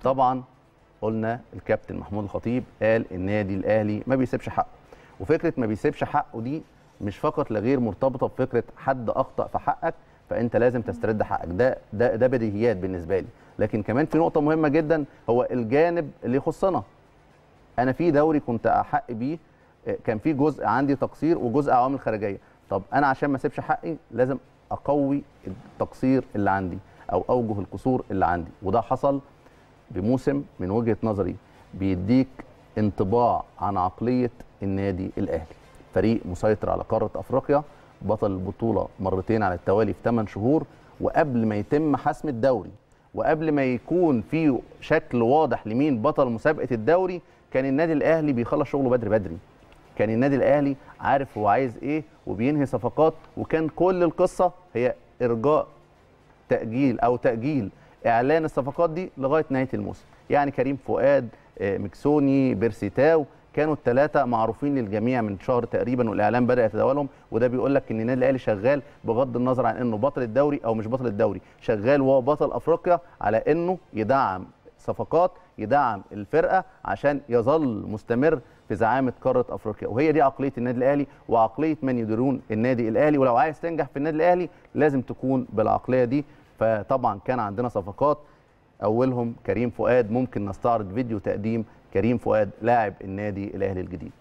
طبعا قلنا الكابتن محمود الخطيب قال النادي الاهلي ما بيسيبش حقه وفكره ما بيسيبش حقه دي مش فقط لغير مرتبطه بفكره حد اخطا في حقك فانت لازم تسترد حقك ده ده ده بديهيات بالنسبه لي لكن كمان في نقطه مهمه جدا هو الجانب اللي يخصنا انا في دوري كنت احق بيه آه، كان في جزء عندي تقصير وجزء عوامل خارجيه طب انا عشان ما اسيبش حقي لازم اقوي التقصير اللي عندي او اوجه القصور اللي عندي وده حصل بموسم من وجهه نظري بيديك انطباع عن عقليه النادي الاهلي فريق مسيطر على قاره افريقيا بطل البطوله مرتين على التوالي في 8 شهور وقبل ما يتم حسم الدوري وقبل ما يكون في شكل واضح لمين بطل مسابقه الدوري كان النادي الاهلي بيخلص شغله بدري بدري كان النادي الاهلي عارف هو عايز ايه وبينهي صفقات وكان كل القصه هي ارجاء تاجيل او تاجيل اعلان الصفقات دي لغايه نهايه الموسم يعني كريم فؤاد آه، مكسوني بيرسيتاو كانوا الثلاثه معروفين للجميع من شهر تقريبا والاعلام بدا يتداولهم وده بيقول لك ان النادي الاهلي شغال بغض النظر عن انه بطل الدوري او مش بطل الدوري شغال وهو بطل افريقيا على انه يدعم صفقات يدعم الفرقه عشان يظل مستمر في زعامه قاره افريقيا وهي دي عقليه النادي الاهلي وعقليه من يديرون النادي الاهلي ولو عايز تنجح في النادي الاهلي لازم تكون بالعقليه دي فطبعا كان عندنا صفقات اولهم كريم فؤاد ممكن نستعرض فيديو تقديم كريم فؤاد لاعب النادي الاهلي الجديد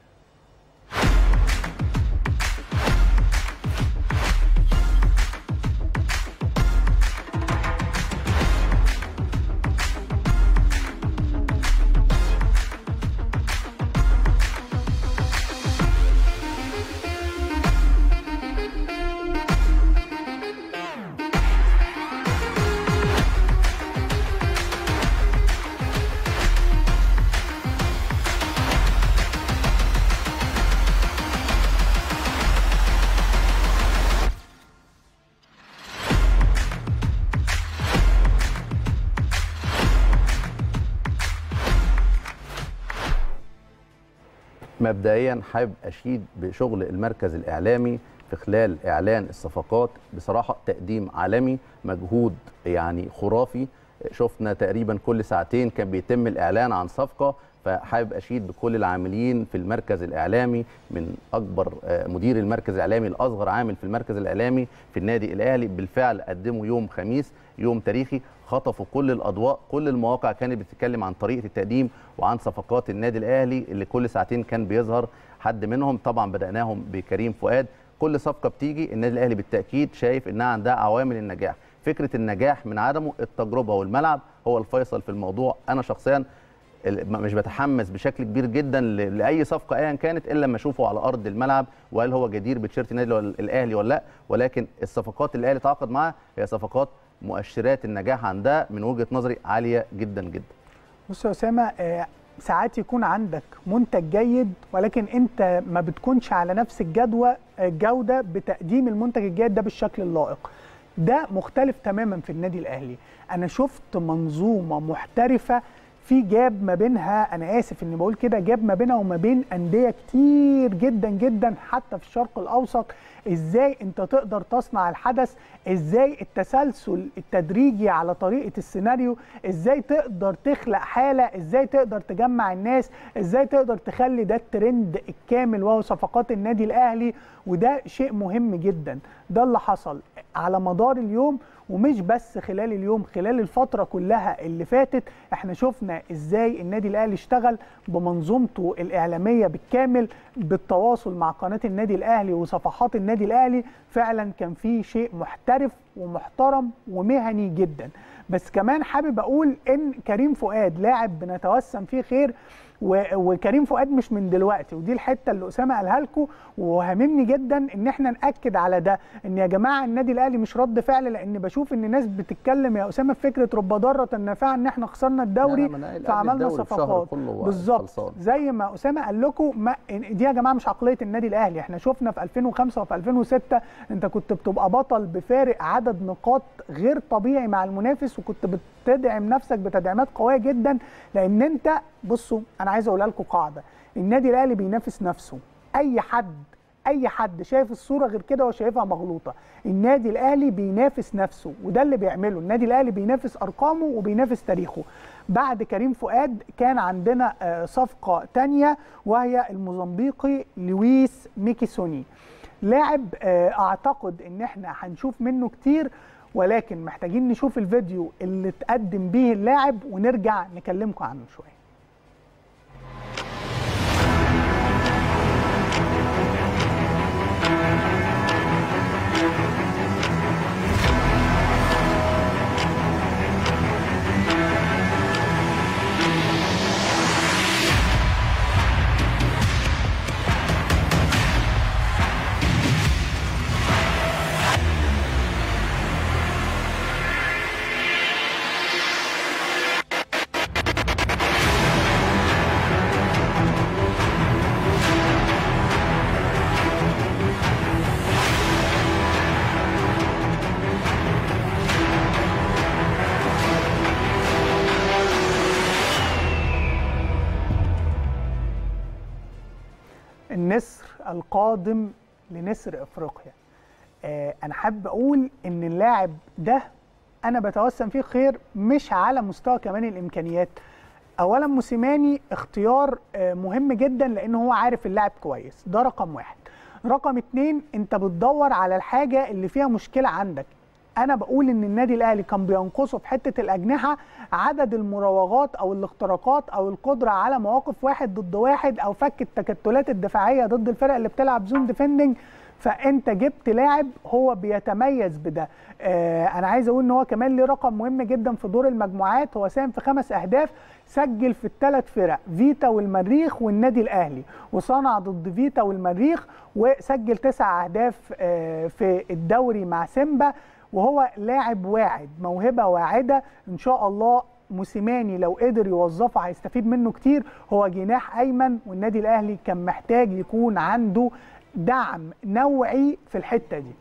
مبدئيا حابب اشيد بشغل المركز الاعلامي في خلال اعلان الصفقات بصراحه تقديم عالمي مجهود يعني خرافي شفنا تقريبا كل ساعتين كان بيتم الاعلان عن صفقه فحابب اشيد بكل العاملين في المركز الاعلامي من اكبر آه، مدير المركز الاعلامي الاصغر عامل في المركز الاعلامي في النادي الاهلي بالفعل قدموا يوم خميس يوم تاريخي خطفوا كل الاضواء كل المواقع كانت بتتكلم عن طريقه التقديم وعن صفقات النادي الاهلي اللي كل ساعتين كان بيظهر حد منهم طبعا بداناهم بكريم فؤاد كل صفقه بتيجي النادي الاهلي بالتاكيد شايف انها عندها عوامل النجاح فكره النجاح من عدمه التجربه والملعب هو الفيصل في الموضوع انا شخصيا ال- م- مش بتحمس بشكل كبير جدا ل- لاي صفقه ايا كانت الا لما اشوفه على ارض الملعب وهل هو جدير بتيشيرت النادي ولا- الاهلي ولا لا ولكن الصفقات اللي الاهلي تعاقد معاها هي صفقات مؤشرات النجاح عندها من وجهه نظري عاليه جدا جدا بص يا اسامه آه، ساعات يكون عندك منتج جيد ولكن انت ما بتكونش على نفس الجدوى الجوده بتقديم المنتج الجيد ده بالشكل اللائق ده مختلف تماما في النادي الاهلي انا شفت منظومه محترفه في جاب ما بينها انا اسف اني بقول كده جاب ما بينها وما بين انديه كتير جدا جدا حتى في الشرق الاوسط ازاي انت تقدر تصنع الحدث ازاي التسلسل التدريجي على طريقه السيناريو ازاي تقدر تخلق حاله ازاي تقدر تجمع الناس ازاي تقدر تخلي ده الترند الكامل وهو صفقات النادي الاهلي وده شيء مهم جدا ده اللي حصل على مدار اليوم ومش بس خلال اليوم خلال الفترة كلها اللي فاتت احنا شفنا ازاي النادي الاهلي اشتغل بمنظومته الاعلامية بالكامل بالتواصل مع قناة النادي الاهلي وصفحات النادي الاهلي فعلا كان في شيء محترف ومحترم ومهني جدا بس كمان حابب اقول ان كريم فؤاد لاعب بنتوسم فيه خير و- وكريم فؤاد مش من دلوقتي ودي الحته اللي اسامه قالها لكم وهممني جدا ان احنا ناكد على ده ان يا جماعه النادي الاهلي مش رد فعل لان بشوف ان ناس بتتكلم يا اسامه في فكره رب ضاره نافعه ان احنا خسرنا الدوري لا، ما أنا قايل قبل فعملنا الدوري بشهر صفقات كله بالظبط خلصان. زي ما اسامه قال لكم ما دي يا جماعه مش عقليه النادي الاهلي احنا شفنا في 2005 وفي 2006 انت كنت بتبقى بطل بفارق عدد نقاط غير طبيعي مع المنافس وكنت بتدعم نفسك بتدعيمات قويه جدا لان انت بصوا انا عايز اقولها لكم قاعده النادي الاهلي بينافس نفسه اي حد اي حد شايف الصوره غير كده هو شايفها مغلوطه النادي الاهلي بينافس نفسه وده اللي بيعمله النادي الاهلي بينافس ارقامه وبينافس تاريخه بعد كريم فؤاد كان عندنا آه، صفقه تانية وهي الموزمبيقي لويس ميكيسوني لاعب آه، اعتقد ان احنا هنشوف منه كتير ولكن محتاجين نشوف الفيديو اللي تقدم بيه اللاعب ونرجع نكلمكم عنه شويه النسر القادم لنسر افريقيا آه انا حابب اقول ان اللاعب ده انا بتوسم فيه خير مش على مستوى كمان الامكانيات اولا موسيماني اختيار آه مهم جدا لان هو عارف اللاعب كويس ده رقم واحد رقم اتنين انت بتدور على الحاجه اللي فيها مشكله عندك انا بقول ان النادي الاهلي كان بينقصه في حته الاجنحه عدد المراوغات او الاختراقات او القدره على مواقف واحد ضد واحد او فك التكتلات الدفاعيه ضد الفرق اللي بتلعب زون ديفندنج فانت جبت لاعب هو بيتميز بده آه انا عايز اقول ان هو كمان ليه رقم مهم جدا في دور المجموعات هو ساهم في خمس اهداف سجل في الثلاث فرق فيتا والمريخ والنادي الاهلي وصنع ضد فيتا والمريخ وسجل تسع اهداف آه في الدوري مع سيمبا وهو لاعب واعد موهبه واعده ان شاء الله موسيماني لو قدر يوظفه هيستفيد منه كتير هو جناح ايمن والنادي الاهلي كان محتاج يكون عنده دعم نوعي في الحته دي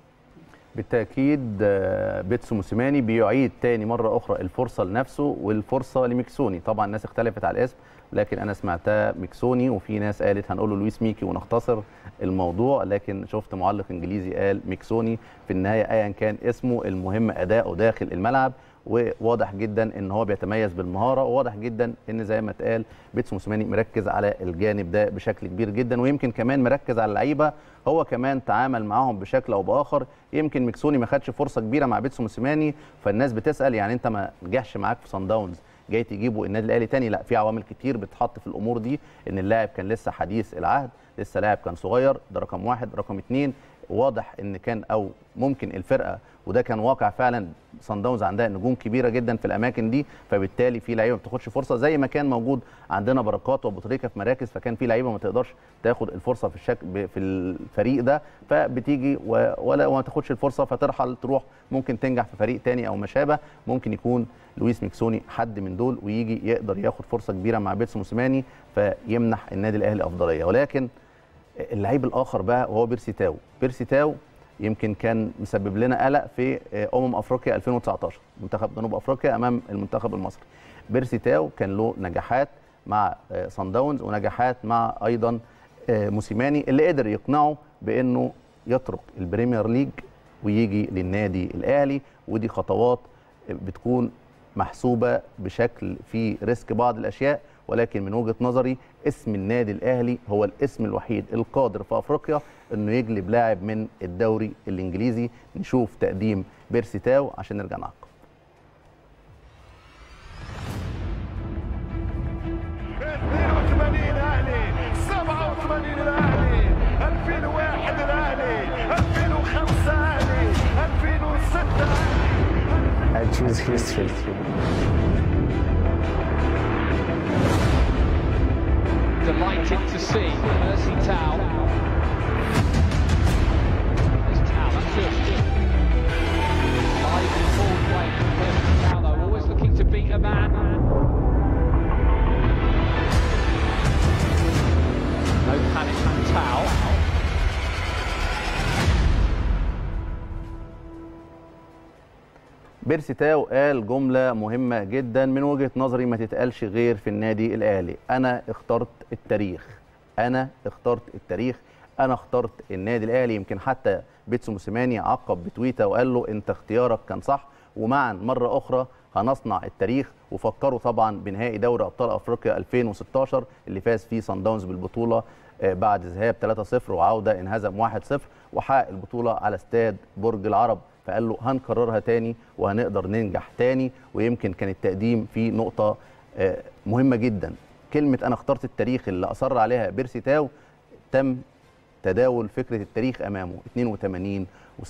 بالتاكيد آه، بيتسو موسيماني بيعيد تاني مره اخرى الفرصه لنفسه والفرصه لميكسوني طبعا الناس اختلفت على الاسم لكن انا سمعتها ميكسوني وفي ناس قالت هنقول له لويس ميكي ونختصر الموضوع لكن شفت معلق انجليزي قال ميكسوني في النهايه ايا كان اسمه المهم اداؤه داخل الملعب وواضح جدا ان هو بيتميز بالمهاره وواضح جدا ان زي ما اتقال بيتسو موسيماني مركز على الجانب ده بشكل كبير جدا ويمكن كمان مركز على اللعيبه هو كمان تعامل معاهم بشكل او باخر يمكن ميكسوني ما خدش فرصه كبيره مع بيتسو موسيماني فالناس بتسال يعني انت ما نجحش معاك في صن داونز جاي تجيبه النادي الاهلي تاني لا في عوامل كتير بتحط في الامور دي ان اللاعب كان لسه حديث العهد لسه لاعب كان صغير ده رقم واحد رقم اتنين واضح ان كان او ممكن الفرقه وده كان واقع فعلا صن داونز عندها نجوم كبيره جدا في الاماكن دي فبالتالي في لعيبه ما بتاخدش فرصه زي ما كان موجود عندنا بركات وابو تريكه في مراكز فكان في لعيبه ما تقدرش تاخد الفرصه في الشكل في الفريق ده فبتيجي و- ولا وما تاخدش الفرصه فترحل تروح ممكن تنجح في فريق تاني او ما شابه ممكن يكون لويس ميكسوني حد من دول ويجي يقدر ياخد فرصه كبيره مع بيتسو موسيماني فيمنح النادي الاهلي افضليه ولكن اللعيب الاخر بقى وهو بيرسي تاو بيرسي تاو يمكن كان مسبب لنا قلق في امم افريقيا 2019 منتخب جنوب افريقيا امام المنتخب المصري بيرسي تاو كان له نجاحات مع صن داونز ونجاحات مع ايضا موسيماني اللي قدر يقنعه بانه يترك البريمير ليج ويجي للنادي الاهلي ودي خطوات بتكون محسوبه بشكل في ريسك بعض الاشياء ولكن من وجهه نظري اسم النادي الاهلي هو الاسم الوحيد القادر في افريقيا انه يجلب لاعب من الدوري الانجليزي نشوف تقديم بيرسي تاو عشان نرجع نعقب 82 الاهلي 87 الاهلي 2001 الاهلي 2005 اهلي 2006 I choose history. Delighted to see Mercy Tau. There's Tau, that's just live and forward play from Mercy Tau though, always looking to beat a man. No panic from Tau. بيرسي تاو قال جملة مهمة جدا من وجهة نظري ما تتقالش غير في النادي الأهلي أنا اخترت التاريخ أنا اخترت التاريخ أنا اخترت النادي الأهلي يمكن حتى بيتسو موسيماني عقب بتويته وقال له أنت اختيارك كان صح ومعا مرة أخرى هنصنع التاريخ وفكروا طبعا بنهائي دوري ابطال افريقيا 2016 اللي فاز فيه صن داونز بالبطوله آه، بعد ذهاب 3-0 وعوده انهزم 1-0 وحقق البطوله على استاد برج العرب فقال له هنكررها تاني وهنقدر ننجح تاني ويمكن كان التقديم فيه نقطه آه، مهمه جدا كلمه انا اخترت التاريخ اللي اصر عليها بيرسي تاو تم تداول فكره التاريخ امامه 82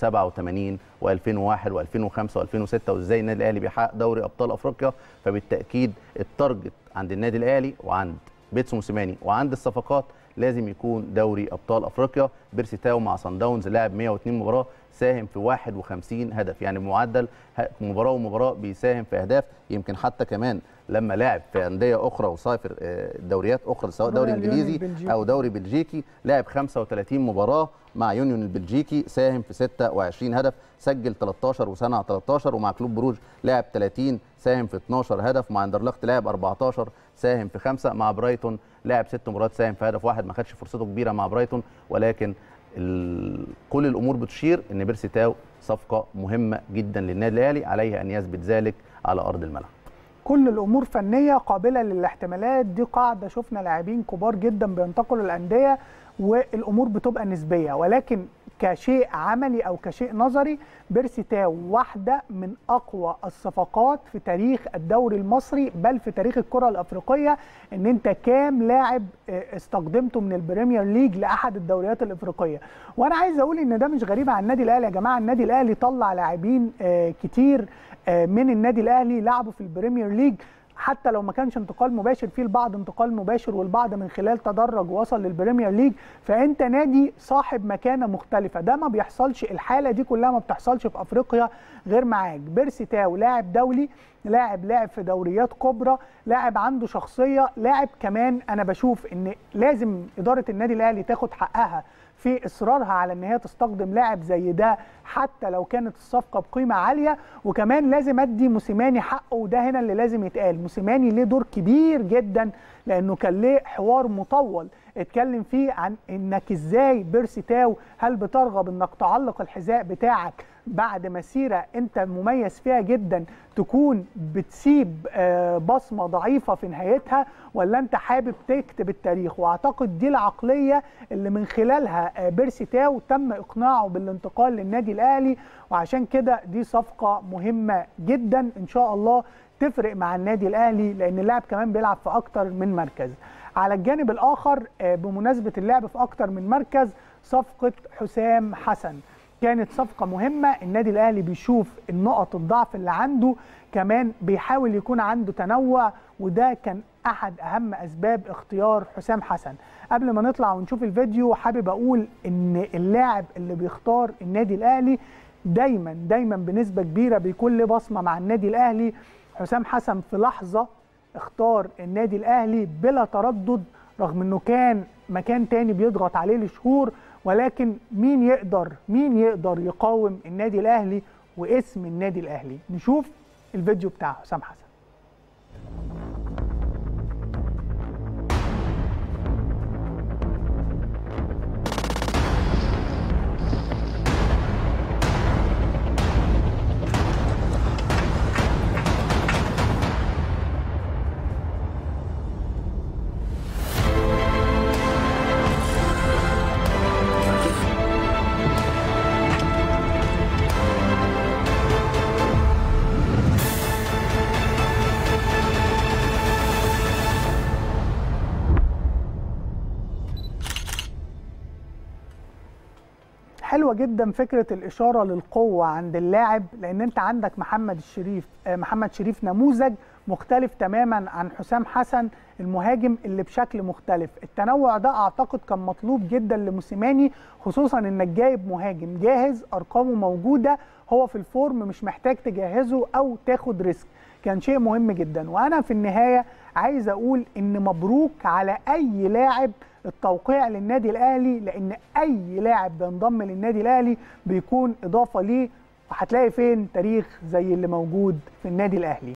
و87 و2001 و2005 و2006 وازاي النادي الاهلي بيحقق دوري ابطال افريقيا فبالتاكيد التارجت عند النادي الاهلي وعند بيتسو موسيماني وعند الصفقات لازم يكون دوري ابطال افريقيا بيرسي تاو مع صن داونز لعب 102 مباراه ساهم في 51 هدف يعني بمعدل ه- مباراه ومباراه بيساهم في اهداف يمكن حتى كمان لما لعب في انديه اخرى وصافر آه، دوريات اخرى سواء دوري دوري اليونان انجليزي البلجيكي. او دوري بلجيكي لعب 35 مباراه مع يونيون البلجيكي ساهم في 26 هدف سجل 13 وصنع 13 ومع كلوب بروج لعب 30 ساهم في 12 هدف مع اندرلخت لعب 14 ساهم في 5 مع برايتون لعب 6 مباريات ساهم في هدف واحد ما خدش فرصته كبيره مع برايتون ولكن ال... كل الامور بتشير ان بيرسي تاو صفقه مهمه جدا للنادي الاهلي عليه ان يثبت ذلك على ارض الملعب كل الامور فنيه قابله للاحتمالات دي قاعده شفنا لاعبين كبار جدا بينتقلوا الانديه والامور بتبقى نسبيه ولكن كشيء عملي او كشيء نظري بيرسي تاو واحده من اقوى الصفقات في تاريخ الدوري المصري بل في تاريخ الكره الافريقيه ان انت كام لاعب آه، استخدمته من البريمير ليج لاحد الدوريات الافريقيه وانا عايز اقول ان ده مش غريب عن النادي الاهلي يا جماعه النادي الاهلي طلع لاعبين آه، كتير آه، من النادي الاهلي لعبوا في البريمير ليج حتى لو ما كانش انتقال مباشر في البعض انتقال مباشر والبعض من خلال تدرج وصل للبريمير ليج فانت نادي صاحب مكانه مختلفه ده ما بيحصلش الحاله دي كلها ما بتحصلش في افريقيا غير معاك بيرسي تاو لاعب دولي لاعب لاعب في دوريات كبرى لاعب عنده شخصيه لاعب كمان انا بشوف ان لازم اداره النادي الاهلي تاخد حقها في اصرارها على ان هي تستخدم لاعب زي ده حتى لو كانت الصفقه بقيمه عاليه وكمان لازم ادي موسيماني حقه وده هنا اللي لازم يتقال موسيماني ليه دور كبير جدا لانه كان ليه حوار مطول اتكلم فيه عن انك ازاي بيرسي تاو هل بترغب انك تعلق الحذاء بتاعك بعد مسيره انت مميز فيها جدا تكون بتسيب آه، بصمه ضعيفه في نهايتها ولا انت حابب تكتب التاريخ واعتقد دي العقليه اللي من خلالها آه، بيرسي تاو تم اقناعه بالانتقال للنادي الاهلي وعشان كده دي صفقه مهمه جدا ان شاء الله تفرق مع النادي الاهلي لان اللاعب كمان بيلعب في اكتر من مركز على الجانب الاخر آه، بمناسبه اللعب في اكتر من مركز صفقه حسام حسن كانت صفقة مهمة النادي الأهلي بيشوف النقط الضعف اللي عنده كمان بيحاول يكون عنده تنوع وده كان أحد أهم أسباب اختيار حسام حسن قبل ما نطلع ونشوف الفيديو حابب أقول إن اللاعب اللي بيختار النادي الأهلي دايما دايما بنسبة كبيرة بيكون له بصمة مع النادي الأهلي حسام حسن في لحظة اختار النادي الأهلي بلا تردد رغم انه كان مكان تاني بيضغط عليه لشهور ولكن مين يقدر مين يقدر يقاوم النادي الاهلي واسم النادي الاهلي نشوف الفيديو بتاع حسام حسن حلوه جدا فكره الاشاره للقوه عند اللاعب لان انت عندك محمد الشريف آه، محمد شريف نموذج مختلف تماما عن حسام حسن المهاجم اللي بشكل مختلف التنوع ده اعتقد كان مطلوب جدا لموسيماني خصوصا انك جايب مهاجم جاهز ارقامه موجوده هو في الفورم مش محتاج تجهزه او تاخد ريسك كان شيء مهم جدا وانا في النهايه عايز اقول ان مبروك على اي لاعب التوقيع للنادي الاهلي لان اي لاعب بينضم للنادي الاهلي بيكون اضافه ليه وهتلاقي فين تاريخ زي اللي موجود في النادي الاهلي